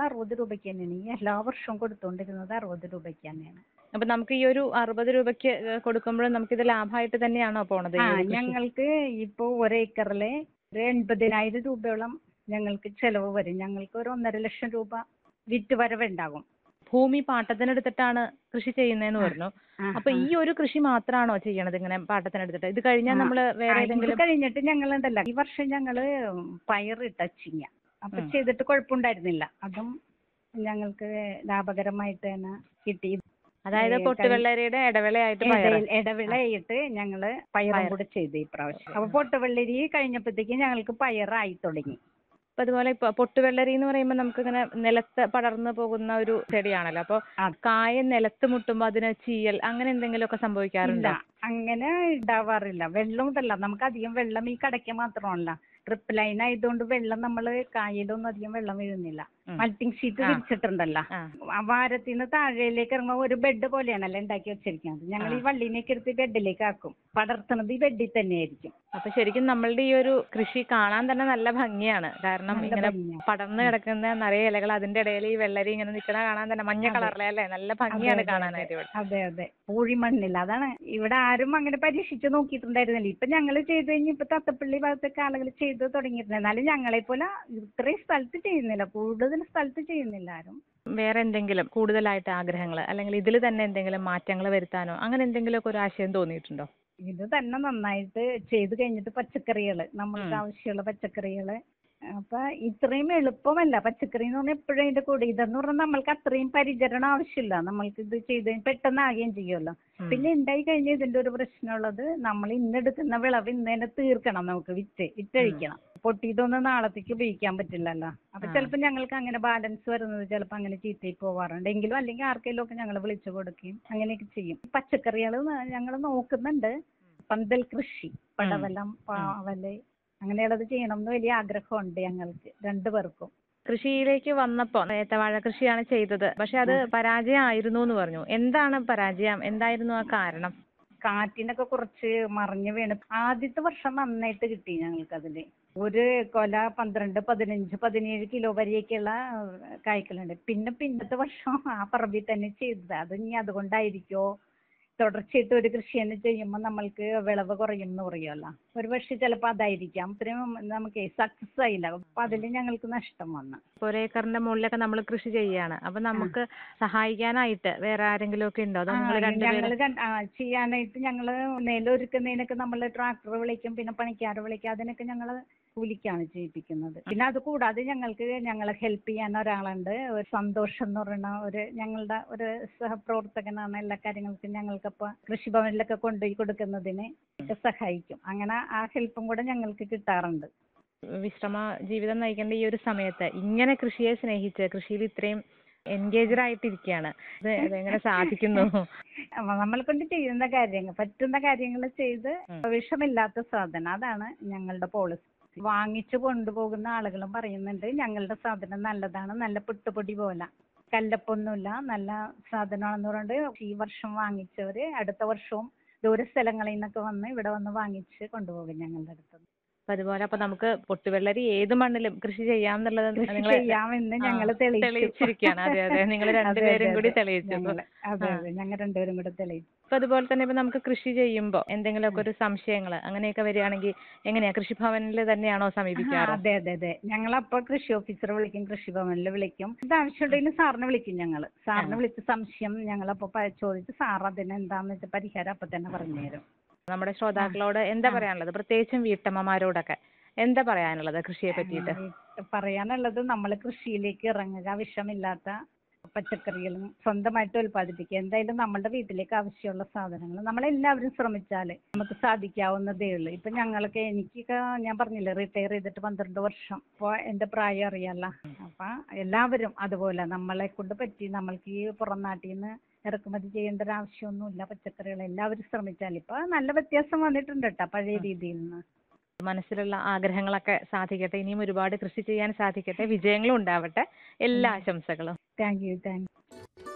അറുപത് രൂപയ്ക്ക് തന്നെയാണ് ഈ എല്ലാ വർഷവും കൊടുത്തുകൊണ്ടിരുന്നത് അറുപത് രൂപയ്ക്ക് തന്നെയാണ് അപ്പൊ നമുക്ക് ഈ ഒരു അറുപത് രൂപയ്ക്ക് കൊടുക്കുമ്പോഴും നമുക്കിത് ലാഭമായിട്ട് തന്നെയാണോ പോണത് ഈ ആ ഒരു കൃഷി? ഞങ്ങൾക്ക് ഇപ്പൊ ഒരേക്കറിലെ ഒരു എൺപതിനായിരം രൂപയോളം ഞങ്ങൾക്ക് ചെലവ് വരും ഞങ്ങൾക്ക് ഒരു ഒന്നര ലക്ഷം രൂപ വിറ്റ് വരവുണ്ടാകും ഭൂമി പാട്ടത്തിനെടുത്തിട്ടാണ് കൃഷി ചെയ്യുന്നതെന്ന് പറഞ്ഞു ആ, അപ്പൊ ആ. ഈ ഒരു കൃഷി മാത്രമാണോ ചെയ്യണത് ഇങ്ങനെ പാട്ടത്തിനെടുത്തിട്ട് ഇത് കഴിഞ്ഞാൽ ആ, നമ്മള് വേറെ ആ, ഇത് ഏതെങ്കിലും കഴിഞ്ഞിട്ട് ഞങ്ങളുണ്ടല്ലോ ഈ വർഷം ഞങ്ങള് പയറിട്ട ചിങ്ങ അപ്പൊ ഉം. ചെയ്തിട്ട് കുഴപ്പമുണ്ടായിരുന്നില്ല അതും ഞങ്ങൾക്ക് ലാഭകരമായിട്ട് തന്നെ കിട്ടി അതായത് ഏ, പൊട്ടുവെള്ളരിയുടെ ഇടവേളയായിട്ട് പയറ് ഇടയിൽ- ഇടവിളയിട്ട് ഞങ്ങള് പയറും പയർ. കൂടെ ചെയ്തു ഈ പ്രാവശ്യം അപ്പൊ പൊട്ടുവെള്ളരി കഴിഞ്ഞപ്പോഴത്തേക്ക് ഞങ്ങൾക്ക് പയറായി തുടങ്ങി അപ്പൊ അതുപോലെ ഇപ്പൊ പൊട്ടുവെള്ളരി എന്ന് പറയുമ്പോൾ നമുക്ക് ഇങ്ങനെ നിലത്ത് പടർന്നു പോകുന്ന ഒരു ചെടിയാണല്ലോ അപ്പൊ ആ. കായ നിലത്ത് മുട്ടുമ്പോ അതിന് ചീയൽ അങ്ങനെ എന്തെങ്കിലുമൊക്കെ ഇല്ല സംഭവിക്കാറുണ്ടോ അങ്ങനെ ഉണ്ടാവാറില്ല വെള്ളം ഇതല്ല നമുക്ക് അധികം വെള്ളം ഈ കടയ്ക്ക് മാത്രമല്ല ട്രിപ്പ് ലൈൻ ആയതുകൊണ്ട് വെള്ളം നമ്മള് കായലൊന്നും അധികം വെള്ളം വീഴുന്നില്ല ഉം. മൾട്ടിങ് ഷീറ്റ് ആ. വിരിച്ചിട്ടുണ്ടല്ലോ ആ ആ വാരത്തിന് താഴേലേക്ക് ഇറങ്ങുമ്പോൾ ഒരു ബെഡ് പോലെയാണല്ലോ ഉണ്ടാക്കി വെച്ചിരിക്കുന്നത് ഞങ്ങൾ ഈ ആ. വള്ളിനെയൊക്കെ എടുത്ത് ബെഡിലേക്ക് ആക്കും പടർത്തുന്നത് ഈ ബെഡിൽ തന്നെയായിരിക്കും അപ്പൊ ശരിക്കും നമ്മളുടെ ഈ ഒരു കൃഷി കാണാൻ തന്നെ നല്ല ഭംഗിയാണ് കാരണം നല്ല ഇങ്ങനെ ഭംഗിയാ. പടർന്ന് കിടക്കുന്ന നിറയെ ഇലകൾ അതിന്റെ ഇടയിൽ ഈ വെള്ളരി ഇങ്ങനെ നിൽക്കണ കാണാൻ തന്നെ മഞ്ഞ അതെ. കളറിലെ അല്ലേ നല്ല അതെ, ഭംഗിയാണ് അതെ, കാണാനായിട്ട് ഇവിടെ അതെ അതെ പൂഴിമണ്ണില്ല അതാണ് ഇവിടെ ആരും അങ്ങനെ പരീക്ഷിച്ച് നോക്കിയിട്ടുണ്ടായിരുന്നില്ല ഇപ്പൊ ഞങ്ങൾ ചെയ്ത് കഴിഞ്ഞ് ഇപ്പൊ തത്തപ്പള്ളി ഭാഗത്തൊക്കെ ആളുകൾ ചെയ്ത് തുടങ്ങിയിട്ടുണ്ട് എന്നാലും ഞങ്ങളെ പോലെ ഇത്രയും സ്ഥലത്ത് ചെയ്യുന്നില്ല കൂടുതൽ സ്ഥലത്ത് ചെയ്യുന്നില്ല ആരും വേറെ എന്തെങ്കിലും കൂടുതലായിട്ട് ആഗ്രഹങ്ങൾ അല്ലെങ്കിൽ ഇതിൽ തന്നെ എന്തെങ്കിലും മാറ്റങ്ങൾ വരുത്താനോ അങ്ങനെ എന്തെങ്കിലുമൊക്കെ ഒരു ആശയം തോന്നിയിട്ടുണ്ടോ ഇത് തന്നെ നന്നായിട്ട് ചെയ്ത് കഴിഞ്ഞിട്ട് പച്ചക്കറികള് നമ്മൾക്ക് ഉം. ആവശ്യമുള്ള പച്ചക്കറികള് അപ്പൊ ഇത്രയും എളുപ്പമല്ല പച്ചക്കറി എന്ന് പറഞ്ഞാൽ എപ്പോഴും ഇതിന്റെ കൂടെ ഇതെന്ന് പറഞ്ഞാൽ നമ്മൾക്ക് അത്രയും പരിചരണം ആവശ്യമില്ല നമ്മൾക്ക് ഇത് ചെയ്ത് കഴിഞ്ഞ് പെട്ടെന്ന് ആകുകയും ചെയ്യുമല്ലോ ഉം. പിന്നെ ഉണ്ടായി കഴിഞ്ഞാൽ ഇതിന്റെ ഒരു പ്രശ്നമുള്ളത് നമ്മൾ ഇന്നെടുക്കുന്ന വിളവ് ഇന്ന് തന്നെ തീർക്കണം നമുക്ക് വിറ്റ് വിറ്റഴിക്കണം പൊട്ടിയതൊന്നും നാളത്തേക്ക് ഉപയോഗിക്കാൻ പറ്റില്ലല്ലോ അപ്പൊ ആ. ചിലപ്പോൾ ഞങ്ങൾക്ക് അങ്ങനെ ബാലൻസ് വരുന്നത് ചിലപ്പോൾ അങ്ങനെ ചീത്തയിൽ പോവാറുണ്ട് എങ്കിലും അല്ലെങ്കിൽ ആർക്കെങ്കിലും ഒക്കെ ഞങ്ങൾ വിളിച്ചു കൊടുക്കുകയും അങ്ങനെയൊക്കെ ചെയ്യും പച്ചക്കറികൾ ഞങ്ങൾ നോക്കുന്നുണ്ട് പന്തൽ കൃഷി പടവലം പാവല് അങ്ങനെയുള്ളത് ചെയ്യണം എന്ന് വലിയ ആഗ്രഹമുണ്ട് ഞങ്ങൾക്ക് രണ്ടുപേർക്കും കൃഷിയിലേക്ക് വന്നപ്പോ ഏത്തവാഴ കൃഷിയാണ് ചെയ്തത് പക്ഷെ അത് പരാജയമായിരുന്നു എന്ന് പറഞ്ഞു എന്താണ് പരാജയം എന്തായിരുന്നു ആ കാരണം കാറ്റിനൊക്കെ കുറച്ച് മറിഞ്ഞു വീണ് ആദ്യത്തെ വർഷം നന്നായിട്ട് കിട്ടി ഞങ്ങൾക്ക് അതില് ഒരു കൊല പന്ത്രണ്ട് പതിനഞ്ച് പതിനേഴ് കിലോ വരെയൊക്കെയുള്ള കായ്ക്കലുണ്ട് പിന്നെ പിന്നത്തെ വർഷം ആ പറമ്പിൽ തന്നെ ചെയ്തത് അത് ഇനി അതുകൊണ്ടായിരിക്കോ തുടർച്ചയായിട്ട് ഒരു കൃഷി തന്നെ ചെയ്യുമ്പോൾ നമ്മൾക്ക് വിളവ് കുറയും എന്ന് പറയുമല്ലോ ഒരു പക്ഷെ ചിലപ്പോൾ അതായിരിക്കാം ഇത്രയും നമുക്ക് സക്സസ് ആയില്ല അപ്പൊ അതിൽ ഞങ്ങൾക്ക് നഷ്ടം വന്നു ഇപ്പൊ ഒരു ഏക്കറിന്റെ മുകളിലൊക്കെ നമ്മൾ കൃഷി ചെയ്യാണ് അപ്പൊ നമുക്ക് സഹായിക്കാനായിട്ട് വേറെ ആരെങ്കിലും ഒക്കെ ഉണ്ടോ അതോ നിങ്ങൾ രണ്ടുപേരും ഞങ്ങൾ ചെയ്യാനായിട്ട് ഞങ്ങള് നെല്ലൊരുക്കുന്നതിനൊക്കെ നമ്മൾ ട്രാക്ടർ വിളിക്കും പിന്നെ പണിക്കാരെ വിളിക്കും അതിനൊക്കെ ഞങ്ങള് കൂലിക്കാണ് ചെയ്യിപ്പിക്കുന്നത് പിന്നെ അത് കൂടാതെ ഞങ്ങൾക്ക് ഞങ്ങളെ ഹെൽപ്പ് ചെയ്യാൻ ഒരാളുണ്ട് ഒരു സന്തോഷം എന്ന് പറയുന്ന ഒരു ഞങ്ങളുടെ ഒരു സഹപ്രവർത്തകനാണ് എല്ലാ കാര്യങ്ങൾക്കും ഞങ്ങൾക്കപ്പോ കൃഷിഭവനിലൊക്കെ കൊണ്ടുപോയി കൊടുക്കുന്നതിന് ഒക്കെ സഹായിക്കും അങ്ങനെ ആ ഹെൽപ്പും കൂടെ ഞങ്ങൾക്ക് കിട്ടാറുണ്ട് വിശ്രമ ജീവിതം നയിക്കേണ്ട ഈ ഒരു സമയത്ത് ഇങ്ങനെ കൃഷിയെ സ്നേഹിച്ച് കൃഷിയിൽ ഇത്രയും എൻഗേജഡ് ആയിട്ടിരിക്കുകയാണ് ഇത് എങ്ങനെ സാധിക്കുന്നു അപ്പൊ നമ്മളെ കൊണ്ട് ചെയ്യുന്ന കാര്യങ്ങൾ പറ്റുന്ന കാര്യങ്ങൾ ചെയ്ത് ഉം. വിഷമില്ലാത്ത സാധനം അതാണ് ഞങ്ങളുടെ പോളിസി വാങ്ങിച്ചു കൊണ്ടുപോകുന്ന ആളുകളും പറയുന്നുണ്ട് ഞങ്ങളുടെ സാധനം നല്ലതാണ് നല്ല പുട്ടുപൊടി പോലെ കല്ലപ്പൊന്നുമില്ല നല്ല സാധനമാണെന്ന് പറഞ്ഞിട്ട് ഈ വർഷം വാങ്ങിച്ചവര് അടുത്ത വർഷവും ദൂര സ്ഥലങ്ങളിൽ നിന്നൊക്കെ വന്ന് ഇവിടെ വന്ന് വാങ്ങിച്ച് കൊണ്ടുപോകും ഞങ്ങളുടെ അടുത്ത് അപ്പൊ അതുപോലെ അപ്പൊ നമുക്ക് പൊട്ടുവെള്ളരി ഏത് മണ്ണിലും കൃഷി ചെയ്യാമെന്നുള്ളത് കൃഷി നിങ്ങള് ചെയ്യാമെന്ന് ആ, ഞങ്ങൾ തെളിയിച്ചു തെളിയിച്ചിരിക്കുകയാണ് അതെ അതെ നിങ്ങൾ അതെ, രണ്ടുപേരും അതെ, കൂടി അതെ. തെളിയിച്ചു അപ്പൊ ഞങ്ങള് അതെ ആ. അതെ ഞങ്ങൾ രണ്ടുപേരും കൂടെ തെളിയിച്ചു ഇപ്പൊ അതുപോലെ തന്നെ ഇപ്പൊ നമുക്ക് കൃഷി ചെയ്യുമ്പോ എന്തെങ്കിലുമൊക്കെ ഒരു സംശയങ്ങൾ അങ്ങനെയൊക്കെ വരികയാണെങ്കിൽ എങ്ങനെയാ കൃഷിഭവനിൽ തന്നെയാണോ ആ, സമീപിക്കാറ് അതെ അതെ അതെ ഞങ്ങളപ്പോ കൃഷി ഓഫീസറെ വിളിക്കും കൃഷിഭവനിൽ വിളിക്കും ഇത് ആവശ്യമുണ്ടെങ്കിൽ സാറിനെ വിളിക്കും ഞങ്ങൾ സാറിനെ ആ. വിളിച്ച് സംശയം ഞങ്ങളപ്പോ പ- ചോദിച്ച് സാർ അതിന് എന്താന്ന് വെച്ചാൽ പരിഹാരം അപ്പൊ തന്നെ പറഞ്ഞുതരും നമ്മുടെ ശ്രോതാക്കളോട് എന്താ ആ. പറയാനുള്ളത് പ്രത്യേകിച്ചും വീട്ടമ്മമാരോടൊക്കെ എന്താ പറയാനുള്ളത് കൃഷിയെ പറ്റിയിട്ട് ആ, പറയാനുള്ളത് നമ്മൾ കൃഷിയിലേക്ക് ഇറങ്ങുക വിഷമില്ലാത്ത പച്ചക്കറികളും സ്വന്തമായിട്ട് ഉൽപ്പാദിപ്പിക്കുക എന്തായാലും നമ്മുടെ വീട്ടിലേക്ക് ആവശ്യമുള്ള സാധനങ്ങൾ നമ്മളെല്ലാവരും ശ്രമിച്ചാൽ നമുക്ക് സാധിക്കാവുന്നതേ ഉള്ളൂ ഇപ്പൊ ഞങ്ങൾക്ക് എനിക്കൊക്കെ ഞാൻ പറഞ്ഞില്ലേ റിട്ടയർ ചെയ്തിട്ട് പന്ത്രണ്ട് വർഷം അപ്പോൾ എൻ്റെ പ്രായം അറിയാലോ അപ്പൊ എല്ലാവരും അതുപോലെ നമ്മളെ കൊണ്ട് പറ്റി നമ്മൾക്ക് ഈ പുറം നാട്ടിൽ നിന്ന് ഇറക്കുമതി ചെയ്യേണ്ട ഒരു ആവശ്യമൊന്നുമില്ല പച്ചക്കറികൾ എല്ലാവരും ശ്രമിച്ചാൽ ഇപ്പൊ നല്ല വ്യത്യാസം വന്നിട്ടുണ്ട് കേട്ടോ പഴയ രീതിയിൽ നിന്ന് മനസ്സിലുള്ള ആഗ്രഹങ്ങളൊക്കെ സാധിക്കട്ടെ ഇനിയും ഒരുപാട് കൃഷി ചെയ്യാൻ സാധിക്കട്ടെ വിജയങ്ങളും ഉണ്ടാവട്ടെ എല്ലാ ആശംസകളും താങ്ക് യു താങ്ക് യു